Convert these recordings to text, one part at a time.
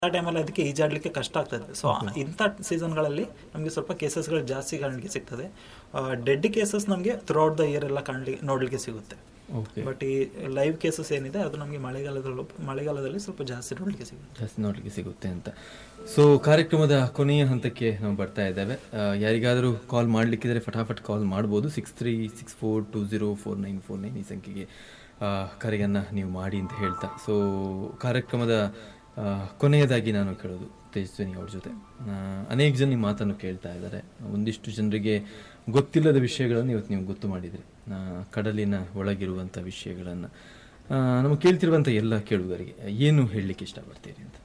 ಆ ಟೈಮಲ್ಲಿ ಅದಕ್ಕೆ ಈಜಾಡ್ಲಿಕ್ಕೆ ಕಷ್ಟ ಆಗ್ತದೆ ಸೊ ಇಂಥ ಸೀಸನ್ಗಳಲ್ಲಿ ನಮಗೆ ಸ್ವಲ್ಪ ಕೇಸಸ್ಗಳು ಜಾಸ್ತಿ ಕಾಣಲಿಕ್ಕೆ ಸಿಗ್ತದೆ ಡೆಡ್ ಕೇಸಸ್ ನಮಗೆ ಥ್ರೂಔಟ್ ದ ಇಯರ್ ಎಲ್ಲ ಕಾಣಲಿ ನೋಡಲಿಕ್ಕೆ ಸಿಗುತ್ತೆ ಓಕೆ ಬಟ್ ಈ ಲೈವ್ ಕೇಸಸ್ ಏನಿದೆ ಅದು ನಮಗೆ ಮಳೆಗಾಲದಲ್ಲೂ ಮಳೆಗಾಲದಲ್ಲಿ ಸ್ವಲ್ಪ ಜಾಸ್ತಿ ನೋಡಲಿಕ್ಕೆ ಸಿಗುತ್ತೆ ಜಾಸ್ತಿ ನೋಡಲಿಕ್ಕೆ ಸಿಗುತ್ತೆ ಅಂತ ಸೊ ಕಾರ್ಯಕ್ರಮದ ಕೊನೆಯ ಹಂತಕ್ಕೆ ನಾವು ಬರ್ತಾ ಇದ್ದೇವೆ ಆ, ಯಾರಿಗಾದರೂ ಕಾಲ್ ಮಾಡಲಿಕ್ಕಿದ್ರೆ ಫಟಾಫಟ್ ಕಾಲ್ ಮಾಡ್ಬೋದು six three six four two zero four nine four nine ಈ ಸಂಖ್ಯೆಗೆ ಕರೆಯನ್ನು ನೀವು ಮಾಡಿ ಅಂತ ಹೇಳ್ತಾ ಸೊ ಕಾರ್ಯಕ್ರಮದ ಆ, ಕೊನೆಯದಾಗಿ ನಾನು ಕೇಳೋದು ತೇಜಸ್ವಿನಿ ಅವ್ರ ಜೊತೆ ಆ, ಅನೇಕ ಜನ ನಿಮ್ಮ ಮಾತನ್ನು ಕೇಳ್ತಾ ಇದ್ದಾರೆ ಒಂದಿಷ್ಟು ಜನರಿಗೆ ಗೊತ್ತಿಲ್ಲದ ವಿಷಯಗಳನ್ನು ಇವತ್ತು ನೀವು ಗೊತ್ತು ಮಾಡಿದ್ರಿ ಆ, ಕಡಲಿನ ಒಳಗಿರುವಂಥ ವಿಷಯಗಳನ್ನು ನಮಗೆ ಕೇಳ್ತಿರುವಂಥ ಎಲ್ಲ ಕೇಳುಗರಿಗೆ ಏನು ಹೇಳಲಿಕ್ಕೆ ಇಷ್ಟಪಡ್ತೀರಿ ಅಂತ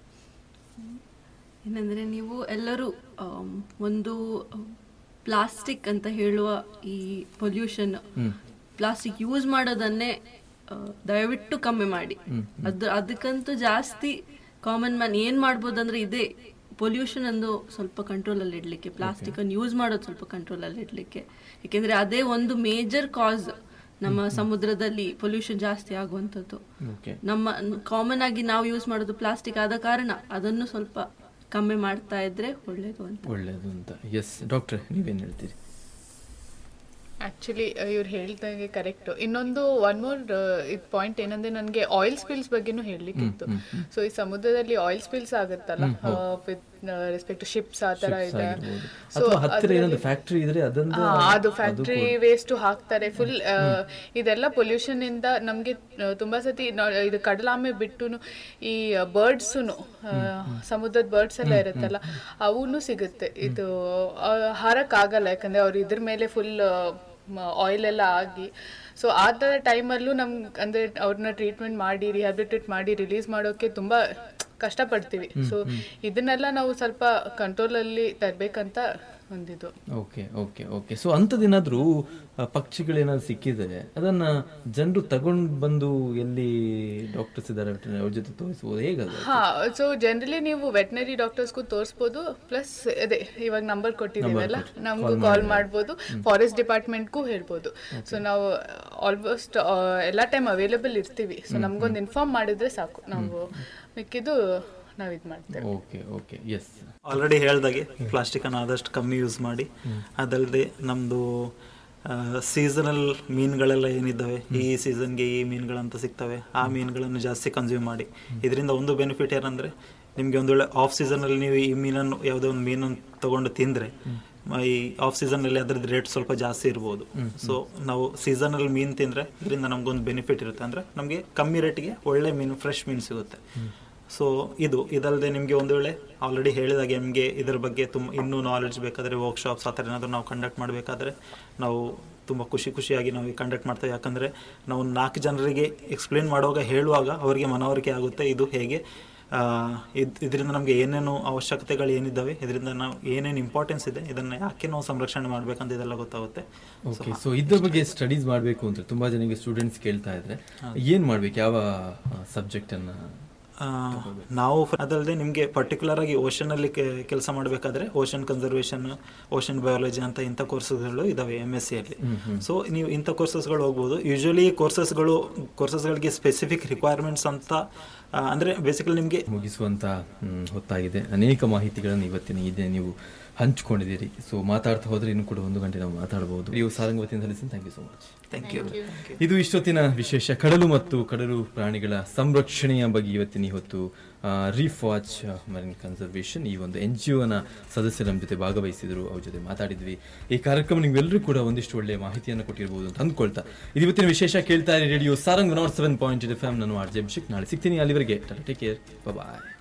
ಏನಂದ್ರೆ ನೀವು ಎಲ್ಲರೂ ಆಮ್, ಒಂದು ಪ್ಲಾಸ್ಟಿಕ್ ಅಂತ ಹೇಳುವ ಈ ಪೊಲ್ಯೂಷನ್ ಪ್ಲಾಸ್ಟಿಕ್ ಯೂಸ್ ಮಾಡೋದನ್ನೇ ಆ, ದಯವಿಟ್ಟು ಕಮ್ಮಿ ಮಾಡಿ ಅದು ಅದಕ್ಕಂತೂ ಜಾಸ್ತಿ ಕಾಮನ್ ಮ್ಯಾನ್ ಏನ್ ಮಾಡ್ಬೋದಂದ್ರೆ ಇದೇ ಪೊಲ್ಯೂಷನ್ ಒಂದು ಸ್ವಲ್ಪ ಕಂಟ್ರೋಲ್ ಅಲ್ಲಿ ಇಡ್ಲಿಕ್ಕೆ ಪ್ಲಾಸ್ಟಿಕ್ ಅನ್ನು ಯೂಸ್ ಮಾಡೋದು ಸ್ವಲ್ಪ ಕಂಟ್ರೋಲ್ ಅಲ್ಲಿ ಇಡ್ಲಿಕ್ಕೆ ಯಾಕೆಂದ್ರೆ ಅದೇ ಒಂದು ಮೇಜರ್ ಕಾಸ್ ನಮ್ಮ ಸಮುದ್ರದಲ್ಲಿ ಪೊಲ್ಯೂಷನ್ ಜಾಸ್ತಿ ಆಗುವಂಥದ್ದು ಓಕೆ ನಮ್ಮ ಕಾಮನ್ ಆಗಿ ನಾವು ಯೂಸ್ ಮಾಡೋದು ಪ್ಲಾಸ್ಟಿಕ್ ಆದ ಕಾರಣ ಅದನ್ನು ಸ್ವಲ್ಪ ಕಮ್ಮಿ ಮಾಡ್ತಾ ಇದ್ರೆ ಒಳ್ಳೇದು ಅಂತ ಒಳ್ಳೆಯದು ಅಂತ ಎಸ್ ಡಾಕ್ಟ್ರೆ ನೀವೇನು ಹೇಳ್ತೀರಿ ಆಕ್ಚುಲಿ ಇವ್ರು ಹೇಳ್ದಂಗೆ ಕರೆಕ್ಟ್ ಇನ್ನೊಂದು ಒನ್ ಮೋರ್ ಪಾಯಿಂಟ್ ಏನಂದ್ರೆ ನನಗೆ ಆಯಿಲ್ ಸ್ಪಿಲ್ಸ್ ಬಗ್ಗೆನೂ ಹೇಳಲಿಕ್ಕಿತ್ತು ಸೊ ಈ ಸಮುದ್ರದಲ್ಲಿ ಆಯಿಲ್ ಸ್ಪಿಲ್ಸ್ ಆಗುತ್ತಲ್ಲ ವಿತ್ ರೆಸ್ಪೆಕ್ಟ್ ಶಿಪ್ಸ್ ಆ ತರ ಇದೆ ಆಗಿರ್ಬೋದು. ಸೊ ಅಥವಾ ಹತ್ತಿರ ಏನಾದ್ರು ಫ್ಯಾಕ್ಟ್ರಿ ಇದ್ರೆ ಅದೊಂದು ಅದು ಫ್ಯಾಕ್ಟ್ರಿ ವೇಸ್ಟ್ ಹಾಕ್ತಾರೆ ಫುಲ್ ಇದೆಲ್ಲ ಪೊಲ್ಯೂಷನ್ ಇಂದ ನಮ್ಗೆ ಆ, ತುಂಬಾ ಸತಿ ನಾ- ಇದು ಕಡಲಾಮೆ ಬಿಟ್ಟು ಈ ಬರ್ಡ್ಸ್ ಸಮುದ್ರದ ಬರ್ಡ್ಸ್ ಎಲ್ಲ ಇರುತ್ತಲ್ಲ ಅವನು ಸಿಗುತ್ತೆ ಇದು ಆ, ಹಾರಕ್ಕಾಗಲ್ಲ ಯಾಕಂದ್ರೆ ಅವ್ರು ಇದ್ರ ಮೇಲೆ ಫುಲ್ ಆಯಿಲ್ ಎಲ್ಲ ಆಗಿ ಸೊ ಆ ಥರ ಟೈಮಲ್ಲೂ ನಮ್ಗೆ ಅಂದ್ರೆ ಅವ್ರನ್ನ ಟ್ರೀಟ್ಮೆಂಟ್ ಮಾಡಿ ರಿಹ್ಯಾಬಿಲಿಟೇಟ್ ಮಾಡಿ ರಿಲೀಸ್ ಮಾಡೋಕೆ ತುಂಬಾ ಕಷ್ಟಪಡ್ತೀವಿ ಸೊ ಇದನ್ನೆಲ್ಲ ನಾವು ಸ್ವಲ್ಪ ಕಂಟ್ರೋಲಲ್ಲಿ ತರಬೇಕಂತ ಒಂದಿದು ಓಕೆ ಓಕೆ ಓಕೆ ಸೊ ಅಂಥದ್ದೇನಾದ್ರೂ ಆ, ಪಕ್ಷಿಗಳೇನಾದ್ರು ಸಿಕ್ಕಿದ್ರೆ ಅದನ್ನ ಜನರು ತಗೊಂಡ್ ಬಂದು ಎಲ್ಲಿ ಡಾಕ್ಟರ್ಸ್ ಇದ್ದಾರೆ veterinary ಅವ್ರ ಜೊತೆ ತೋರಿಸ್ಬೋದು ಹೇಗದು ಹಾ ಸೊ ಜನರಲಿ ನೀವು ವೆಟನರಿ ಡಾಕ್ಟರ್ಸ್ಗೂ ತೋರಿಸ್ಬೋದು ಪ್ಲಸ್ ಅದೇ ಇವಾಗ ನಂಬರ್ ಕೊಟ್ಟಿದ್ದೀವಲ್ಲ ನಮಗೂ ಕಾಲ್ ಮಾಡ್ಬೋದು ಫಾರೆಸ್ಟ್ ಡಿಪಾರ್ಟ್ಮೆಂಟ್ಗೂ ಹೇಳ್ಬೋದು ಸೊ ನಾವು ಆಲ್ಮೋಸ್ಟ್ ಎಲ್ಲ ಟೈಮ್ ಅವೈಲೇಬಲ್ ಇರ್ತೀವಿ ಸೊ ನಮ್ಗೊಂದು ಇನ್ಫಾರ್ಮ್ ಮಾಡಿದ್ರೆ ಸಾಕು ನಾವು ಮಿಕ್ಕಿದ್ದು ನಾವು ಇದು ಮಾಡ್ತೇವೆ ಓಕೆ ಓಕೆ ಎಸ್ ಆಲ್ರೆಡಿ ಹೇಳ್ದಾಗೆ ಪ್ಲಾಸ್ಟಿಕನ್ನು ಆದಷ್ಟು ಕಮ್ಮಿ ಯೂಸ್ ಮಾಡಿ ಅದಲ್ಲದೆ ನಮ್ಮದು ಸೀಸನಲ್ ಮೀನುಗಳೆಲ್ಲ ಏನಿದ್ದಾವೆ ಈ ಸೀಸನ್ಗೆ ಈ ಮೀನುಗಳಂತ ಸಿಗ್ತವೆ ಆ ಮೀನುಗಳನ್ನು ಜಾಸ್ತಿ ಕನ್ಸ್ಯೂಮ್ ಮಾಡಿ ಇದರಿಂದ ಒಂದು ಬೆನಿಫಿಟ್ ಏನಂದರೆ ನಿಮಗೆ ಒಂದು ವೇಳೆ ಆಫ್ ಸೀಸನಲ್ಲಿ ನೀವು ಈ ಮೀನನ್ನು ಯಾವುದೋ ಒಂದು ಮೀನನ್ನು ತಗೊಂಡು ತಿಂದರೆ ಈ ಆಫ್ ಸೀಸನಲ್ಲಿ ಅದ್ರದ್ದು ರೇಟ್ ಸ್ವಲ್ಪ ಜಾಸ್ತಿ ಇರ್ಬೋದು ಸೊ ನಾವು ಸೀಸನಲ್ಲಿ ಮೀನು ತಿಂದರೆ ಇದರಿಂದ ನಮಗೊಂದು ಬೆನಿಫಿಟ್ ಇರುತ್ತೆ ಅಂದರೆ ನಮಗೆ ಕಮ್ಮಿ ರೇಟಿಗೆ ಒಳ್ಳೆ ಮೀನು ಫ್ರೆಶ್ ಮೀನು ಸಿಗುತ್ತೆ ಸೊ ಇದು ಇದಲ್ಲದೆ ನಿಮಗೆ ಒಂದು ವೇಳೆ ಆಲ್ರೆಡಿ ಹೇಳಿದಾಗೆ ನಿಮಗೆ ಇದರ ಬಗ್ಗೆ ತುಂಬ ಇನ್ನೂ ನಾಲೆಡ್ಜ್ ಬೇಕಾದರೆ ವರ್ಕ್ಶಾಪ್ಸ್ ಆ ಥರ ಏನಾದರೂ ನಾವು ಕಂಡಕ್ಟ್ ಮಾಡಬೇಕಾದ್ರೆ ನಾವು ತುಂಬ ಖುಷಿ ಖುಷಿಯಾಗಿ ನಾವು ಕಂಡಕ್ಟ್ ಮಾಡ್ತೇವೆ ಯಾಕಂದರೆ ನಾವು ನಾಲ್ಕು ಜನರಿಗೆ ಎಕ್ಸ್ಪ್ಲೇನ್ ಮಾಡುವಾಗ ಹೇಳುವಾಗ ಅವರಿಗೆ ಮನವರಿಕೆ ಆಗುತ್ತೆ ಇದು ಹೇಗೆ ಆ, ಇದ್ ಇದರಿಂದ ನಮಗೆ ಏನೇನು ಅವಶ್ಯಕತೆಗಳು ಏನಿದ್ದಾವೆ ಇದರಿಂದ ನಾವು ಏನೇನು ಇಂಪಾರ್ಟೆನ್ಸ್ ಇದೆ ಇದನ್ನು ಯಾಕೆ ನಾವು ಸಂರಕ್ಷಣೆ ಮಾಡಬೇಕಂತ ಇದೆಲ್ಲ ಗೊತ್ತಾಗುತ್ತೆ ಓಕೆ ಸೊ ಇದ್ರ ಬಗ್ಗೆ ಸ್ಟಡೀಸ್ ಮಾಡಬೇಕು ಅಂತ ತುಂಬಾ ಜನಕ್ಕೆ ಸ್ಟೂಡೆಂಟ್ಸ್ ಕೇಳ್ತಾ ಇದ್ರೆ ಏನ್ ಮಾಡ್ಬೇಕು ಯಾವ ಸಬ್ಜೆಕ್ಟ್ ಅನ್ನ ಆ, ನಾವು ಫ- ಅದಲ್ಲದೆ ನಿಮಗೆ ಪರ್ಟಿಕ್ಯುಲರ್ ಆಗಿ ಓಷನ್ ಅಲ್ಲಿ ಕೆಲಸ ಮಾಡಬೇಕಾದ್ರೆ ಓಷನ್ ಕನ್ಸರ್ವೇಷನ್ ಓಷನ್ ಬಯಾಲಜಿ ಅಂತ ಇಂಥ ಕೋರ್ಸಸ್ಗಳು ಇದಾವೆ ಎಮ್ ಎಸ್ ಸಿ ಅಲ್ಲಿ ಸೊ ನೀವು ಇಂಥ ಕೋರ್ಸಸ್ಗಳು ಹೋಗ್ಬೋದು ಯೂಶಲಿ ಕೋರ್ಸಸ್ಗಳು ಕೋರ್ಸಸ್ಗಳಿಗೆ ಸ್ಪೆಸಿಫಿಕ್ ರಿಕ್ವೈರ್ಮೆಂಟ್ಸ್ ಅಂತ ಆ, ಅಂದ್ರೆ ಬೇಸಿಕಲಿ ನಿಮಗೆ ಮುಗಿಸುವಂತ ಹ್ಮ್, ಹೊತ್ತಾಗಿದೆ ಅನೇಕ ಮಾಹಿತಿಗಳನ್ನು ಇವತ್ತಿನ ಇದೆ ನೀವು ಹಂಚಿಕೊಂಡಿದ್ದೀರಿ ಸೊ ಮಾತಾಡ್ತಾ ಹೋದ್ರೆ ಇನ್ನು ಕೂಡ ಒಂದು ಗಂಟೆ ನಾವು ಮಾತಾಡಬಹುದು ನೀವು ಸಾರಂಗವತಿಯಿಂದ ಸಲ್ಲಿಸಿ thank you so much thank you ಇದು ಇಷ್ಟೊತ್ತಿನ ವಿಶೇಷ ಕಡಲು ಮತ್ತು ಕಡಲು ಪ್ರಾಣಿಗಳ ಸಂರಕ್ಷಣೆಯ ಬಗ್ಗೆ ಇವತ್ತಿನ ಇವತ್ತು ರೀಫ್ ವಾಚ್ ಮರಿನ್ ಕನ್ಸರ್ವೇಷನ್ ಈ ಒಂದು ಎನ್ ಜಿ ಒನ ಸದಸ್ಯರ ನಮ್ಮ ಜೊತೆ ಭಾಗವಹಿಸಿದ್ರು ಅವ್ರ ಜೊತೆ ಮಾತಾಡಿದ್ವಿ ಈ ಕಾರ್ಯಕ್ರಮ ನೀವೆಲ್ಲರೂ ಕೂಡ ಒಂದಿಷ್ಟು ಒಳ್ಳೆಯ ಮಾಹಿತಿಯನ್ನು ಕೊಟ್ಟಿರ್ಬೋದು ಅಂತ ಅಂದ್ಕೊಳ್ತಾ ಇದು ಇವತ್ತಿನ ವಿಶೇಷ ಕೇಳ್ತಾ ಇರಿ radio Sarang nought seven point F M ನಾನು ಆರ್ ಜೆ ಅಭಿಷೇಕ್ ನಾಳೆ ಸಿಗ್ತೀನಿ ಅಲ್ಲಿವರೆಗೆ ಟೇಕ್ ಕೇರ್ ಬಾಯ್